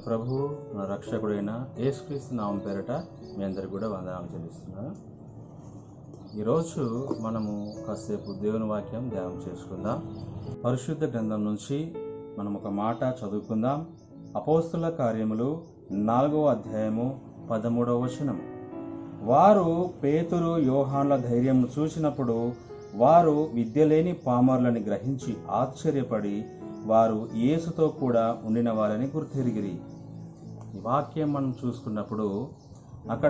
ప్రభు మన రక్షకుడైన యేసుక్రీస్తు నామం పేరట మీ అందరికి కూడా వందనాలు చెల్లిస్తున్నాను ఈరోజు మనము కాసేపు దేవుని వాక్యం ధ్యానం చేసుకుందాం పరిశుద్ధ గ్రంథం నుంచి మనం ఒక మాట చదువుకుందాం అపోస్తుల కార్యములు నాలుగవ అధ్యాయము పదమూడవ వచనం వారు పేతురు యోహాన్ల ధైర్యం చూసినప్పుడు వారు విద్య లేని పామర్లని గ్రహించి ఆశ్చర్యపడి వారు యేసుతో కూడా ఉండిన వారని గుర్తెరిగిరి ఈ వాక్యం మనం చూసుకున్నప్పుడు అక్కడ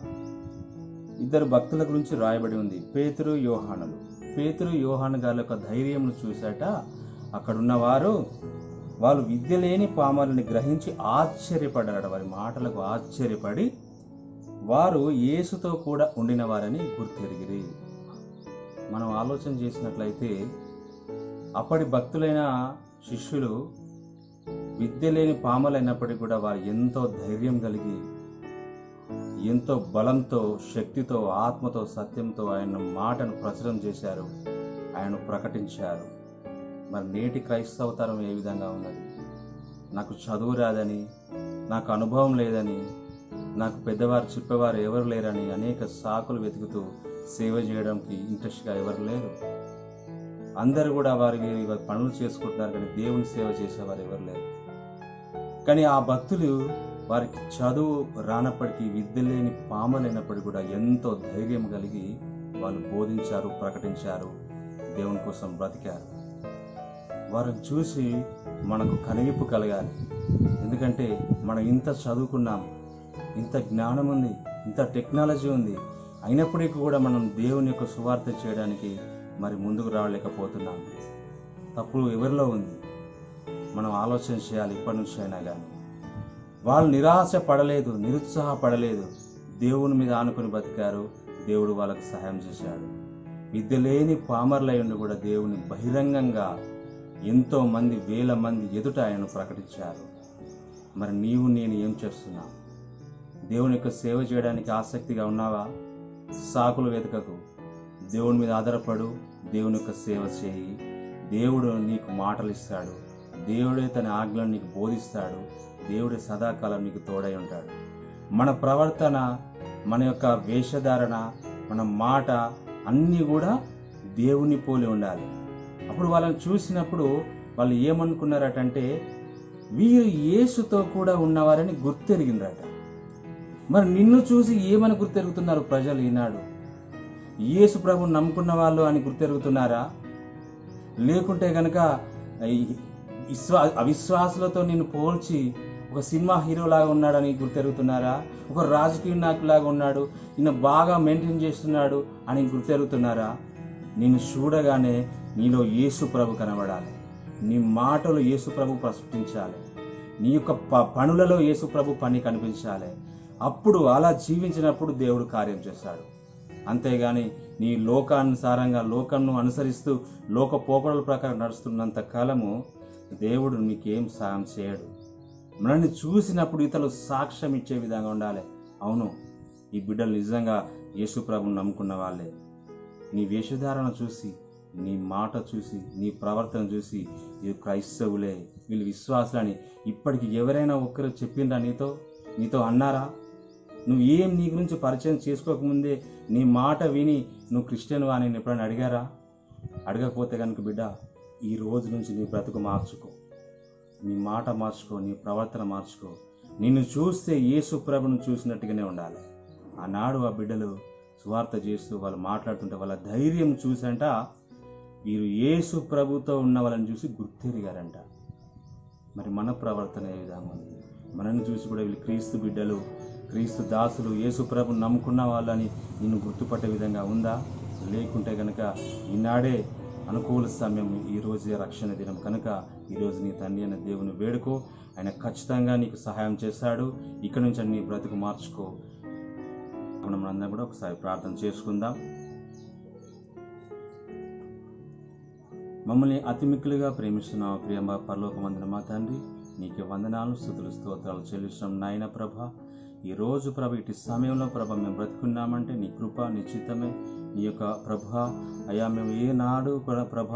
ఇద్దరు భక్తుల గురించి రాయబడి ఉంది పేతురు యోహానులు పేతురు యోహాను గారి యొక్క ధైర్యం చూశాట అక్కడున్న వారు వాళ్ళు విద్య లేని పామరుని గ్రహించి ఆశ్చర్యపడ్డారట వారి మాటలకు ఆశ్చర్యపడి వారు యేసుతో కూడా ఉండిన వారని గుర్తెరిగిరి మనం ఆలోచన చేసినట్లయితే అప్పటి భక్తులైన శిష్యులు విద్య లేని పామలైనప్పటికీ కూడా వారు ఎంతో ధైర్యం కలిగి ఎంతో బలంతో శక్తితో ఆత్మతో సత్యంతో ఆయన మాటను ప్రచురం చేశారు ఆయన ప్రకటించారు మరి నేటి క్రైస్తవ తరం ఏ విధంగా ఉన్నది నాకు చదువు రాదని నాకు అనుభవం లేదని నాకు పెద్దవారు చెప్పేవారు ఎవరు లేరని అనేక సాకులు వెతుకుతూ సేవ చేయడానికి ఇంట్రెస్ట్గా ఎవరు లేరు అందరూ కూడా వారి వారి పనులు చేసుకుంటున్నారు కానీ దేవుని సేవ చేసేవారు ఎవరు లేరు కానీ ఆ భక్తులు వారికి చదువు రానప్పటికీ విద్య లేని పామలైనప్పటికీ కూడా ఎంతో ధైర్యం కలిగి వాళ్ళు బోధించారు ప్రకటించారు దేవుని కోసం బ్రతికారు వారిని చూసి మనకు కనివిప్పు కలగాలి ఎందుకంటే మనం ఇంత చదువుకున్నాం ఇంత జ్ఞానం ఉంది ఇంత టెక్నాలజీ ఉంది అయినప్పటికీ కూడా మనం దేవుని యొక్క సువార్త చేయడానికి మరి ముందుకు రావలేకపోతున్నాం తప్పు ఎవరిలో ఉంది మనం ఆలోచన చేయాలి ఇప్పటి నుంచి అయినా కానీ వాళ్ళు నిరాశ పడలేదు నిరుత్సాహపడలేదు దేవుని మీద ఆనుకొని బతికారు దేవుడు వాళ్ళకు సహాయం చేశాడు విద్య లేని పామర్లై ఉండి కూడా దేవుని బహిరంగంగా ఎంతో మంది వేల మంది ఎదుట ఆయనను ప్రకటించారు మరి నీవు నేను ఏం చేస్తున్నా దేవుని యొక్క సేవ చేయడానికి ఆసక్తిగా ఉన్నావా సాకులు వెతకకు దేవుని మీద ఆధారపడు దేవుని యొక్క సేవ చేయి దేవుడు నీకు మాటలు ఇస్తాడు దేవుడే తన ఆజ్ఞలను నీకు బోధిస్తాడు దేవుడే సదాకాలం నీకు తోడై ఉంటాడు మన ప్రవర్తన మన యొక్క వేషధారణ మన మాట అన్నీ కూడా దేవుని పోలి ఉండాలి అప్పుడు వాళ్ళని చూసినప్పుడు వాళ్ళు ఏమనుకున్నారటంటే వీరు యేసుతో కూడా ఉన్నవారని గుర్తెరిగినరట మరి నిన్ను చూసి ఏమని గుర్తెరుగుతున్నారు ప్రజలు ఈనాడు యేసు ప్రభు నమ్ముకున్న వాళ్ళు అని గుర్తెరుగుతున్నారా లేకుంటే గనక విశ్వా అవిశ్వాసులతో నిన్ను పోల్చి ఒక సినిమా హీరో లాగా ఉన్నాడని గుర్తెరుగుతున్నారా ఒక రాజకీయ నాయకులాగా ఉన్నాడు ఈయన బాగా మెయింటైన్ చేస్తున్నాడు అని గుర్తెరుగుతున్నారా నిన్ను చూడగానే నీలో యేసు ప్రభు కనబడాలి నీ మాటలు యేసు ప్రభు ప్రస్ఫుటించాలి నీ యొక్క ప- పనులలో యేసు ప్రభు పని కనిపించాలి అప్పుడు అలా జీవించినప్పుడు దేవుడు కార్యం చేస్తాడు అంతేగాని నీ లోకానుసారంగా లోకంను అనుసరిస్తూ లోక పోకడల ప్రకారం నడుస్తున్నంత కాలము దేవుడు నీకేం సాయం చేయడు మనల్ని చూసినప్పుడు ఇతరులు సాక్ష్యం ఇచ్చే విధంగా ఉండాలి అవును ఈ బిడ్డలు నిజంగా యేసు ప్రభుని నమ్ముకున్న వాళ్ళే నీ వేషధారణ చూసి నీ మాట చూసి నీ ప్రవర్తన చూసి ఇది క్రైస్తవులే వీళ్ళు విశ్వాసులని ఇప్పటికి ఎవరైనా ఒక్కరు చెప్పిండ్రా నీతో నీతో అన్నారా నువ్వు ఏం నీ గురించి పరిచయం చేసుకోకముందే నీ మాట విని నువ్వు క్రిస్టియన్ అని ఎప్పుడైనా అడిగారా అడగకపోతే కనుక బిడ్డ ఈ రోజు నుంచి నీ బ్రతుకు మార్చుకో నీ మాట మార్చుకో నీ ప్రవర్తన మార్చుకో నిన్ను చూస్తే యేసు ప్రభును చూసినట్టుగానే ఉండాలి ఆనాడు ఆ బిడ్డలు సువార్త చేస్తూ వాళ్ళు మాట్లాడుతుంటే వాళ్ళ ధైర్యం చూసంట వీరు యేసు ప్రభుతో ఉన్న వాళ్ళని చూసి గుర్తెరిగారంట మరి మన ప్రవర్తన ఏ విధంగా ఉంది మనల్ని చూసి కూడా వీళ్ళు క్రీస్తు బిడ్డలు క్రీస్తు దాసులు యేసు ప్రభుని నమ్ముకున్న వాళ్ళని నిన్ను గుర్తుపట్టే విధంగా ఉందా లేకుంటే కనుక ఈనాడే అనుకూల సమయం ఈ రోజే రక్షణ దినం కనుక ఈరోజు నీ తండ్రి అయిన దేవుని వేడుకో ఆయన ఖచ్చితంగా నీకు సహాయం చేస్తాడు ఇక్కడ నుంచి నీ బ్రతుకు మార్చుకో మనం అందరం కూడా ఒకసారి ప్రార్థన చేసుకుందాం మమ్మల్ని అతి మిక్కులుగా ప్రేమిస్తున్న ప్రియంబ పరలోకమందిన మా తండ్రి నీకు వందనాలు స్థుతులు స్తోత్రాలు చెల్లిస్తున్నాం నాయన ప్రభ ఈ రోజు ప్రభ ఇటు సమయంలో ప్రభ మేము బ్రతుకున్నామంటే నీ కృప నీ చిత్తమే నీ యొక్క ప్రభ అయ్యా మేము ఏనాడు కూడా ప్రభ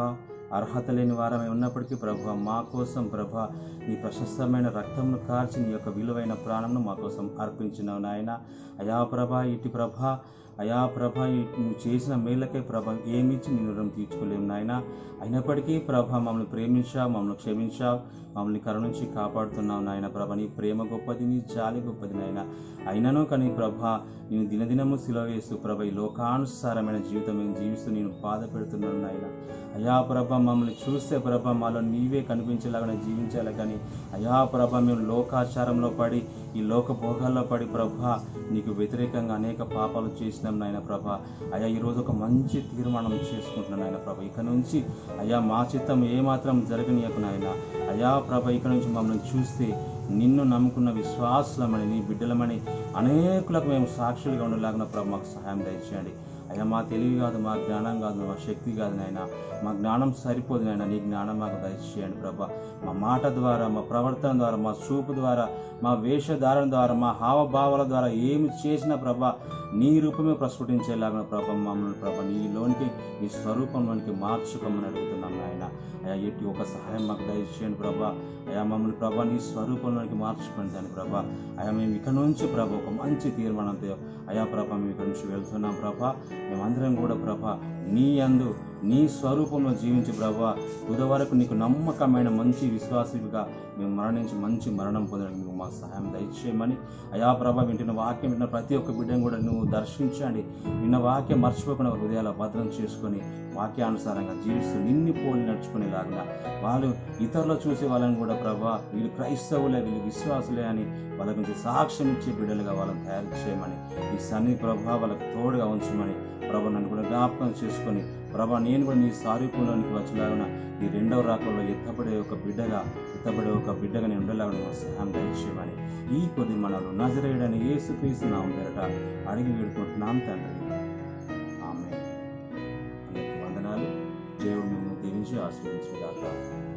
అర్హత లేని వారమై ఉన్నప్పటికీ ప్రభా మా కోసం ప్రభా నీ ప్రశస్తమైన రక్తంను కార్చి నీ యొక్క విలువైన ప్రాణంను మా కోసం అర్పించినావు నాయన అయా ప్రభా ఇటు ప్రభా అయా ప్రభ నువ్వు చేసిన మేళ్ళకే ప్రభ ఏమిచ్చి నీ రుణం తీర్చుకోలేము నాయన అయినప్పటికీ ప్రభ మమ్మల్ని ప్రేమించావు మమ్మల్ని క్షమించావు మమ్మల్ని కరుణించి కాపాడుతున్నావు నాయన ప్రభ నీ ప్రేమ గొప్పది నీ జాలి గొప్పది నాయన అయినను కానీ ప్రభ నేను దినదినము సిలువ వేస్తూ ప్రభ ఈ లోకానుసారమైన జీవితం మేము జీవిస్తూ నేను బాధ పెడుతున్నాను నాయన అయా ప్రభ మమ్మల్ని చూస్తే ప్రభ మాలో నీవే కనిపించేలాగా జీవించాలి కానీ అయా ప్రభ మేము లోకాచారంలో పడి ఈ లోక భోగాల్లో పడి ప్రభ నీకు వ్యతిరేకంగా అనేక పాపాలు చేసినాం నాయన ప్రభ అయ్యా ఈరోజు ఒక మంచి తీర్మానం చేసుకుంటున్నాను నాయన ప్రభ ఇక నుంచి అయ్యా మా చిత్తం ఏమాత్రం జరగనీయకు నాయన అయా ప్రభ ఇక నుంచి మమ్మల్ని చూస్తే నిన్ను నమ్ముకున్న విశ్వాసులమని నీ బిడ్డలమని అనేకులకు మేము సాక్షులుగా ఉండేలాగిన ప్రభ మాకు సహాయం దయచేయండి అయ్యా మా తెలివి కాదు మా జ్ఞానం కాదు మా శక్తి కాదు నాయన మా జ్ఞానం సరిపోదు నాయన నీ జ్ఞానం మాకు దయచేయండి ప్రభా మా మాట ద్వారా మా ప్రవర్తన ద్వారా మా చూపు ద్వారా మా వేషధారణ ద్వారా మా హావభావాల ద్వారా ఏమి చేసినా ప్రభా నీ రూపమే ప్రస్ఫుటించేలాగా ప్రభ మమ్మల్ని ప్రభ నీలోనికి నీ స్వరూపంలోనికి మార్చుకోమని అడుగుతున్నాం నాయన అయ్యా ఎట్టి ఒక సహాయం మాకు దయచేయండి ప్రభా అయా మమ్మల్ని ప్రభా నీ స్వరూపంలోనికి మార్చుకోండి దాన్ని ప్రభా అయా మేము ఇక నుంచి ప్రభ ఒక మంచి తీర్మానంతో అయా ప్రభ మేము ఇక నుంచి వెళ్తున్నాం ప్రభా మేమందరం కూడా ప్రభ నీ అందు నీ స్వరూపంలో జీవించి ప్రభా తుద వరకు నీకు నమ్మకమైన మంచి విశ్వాసిగా మేము మరణించి మంచి మరణం పొందడానికి నువ్వు మా సహాయం దయచేయమని అయా ప్రభ వింటున్న వాక్యం విన్న ప్రతి ఒక్క బిడ్డను కూడా నువ్వు దర్శించండి విన్న వాక్యం మర్చిపోకుండా వారి హృదయాల భద్రం చేసుకొని వాక్యానుసారంగా జీవిస్తూ నిన్ని పోలి నడుచుకునేలాగా వాళ్ళు ఇతరులు చూసి వాళ్ళని కూడా ప్రభా వీళ్ళు క్రైస్తవులే వీళ్ళు విశ్వాసులే అని వాళ్ళ గురించి సాక్ష్యం ఇచ్చే బిడ్డలుగా వాళ్ళని తయారు చేయమని ఈ సన్ని ప్రభా వాళ్ళకి తోడుగా ఉంచమని ప్రభా నన్ను కూడా జ్ఞాపకం చేసుకొని ప్రభా నేను కూడా నీ సారూప్యంలోనికి వచ్చేలాగా ఈ రెండవ రాకల్లో ఎత్తపడే ఒక బిడ్డగా ఎత్తపడే ఒక బిడ్డగా నేను ఉండేలాగా నువ్వు సహాయం దయచేయమని ఈ కొద్ది మనలు నజరేయడని యేసుక్రీస్తు నామం పేరట అడిగి వేడుకుంటున్నాం తండ్రి ఆమె అందరికీ వందనాలు దేవుడు మిమ్మల్ని దీవించి ఆశీర్వించుగాక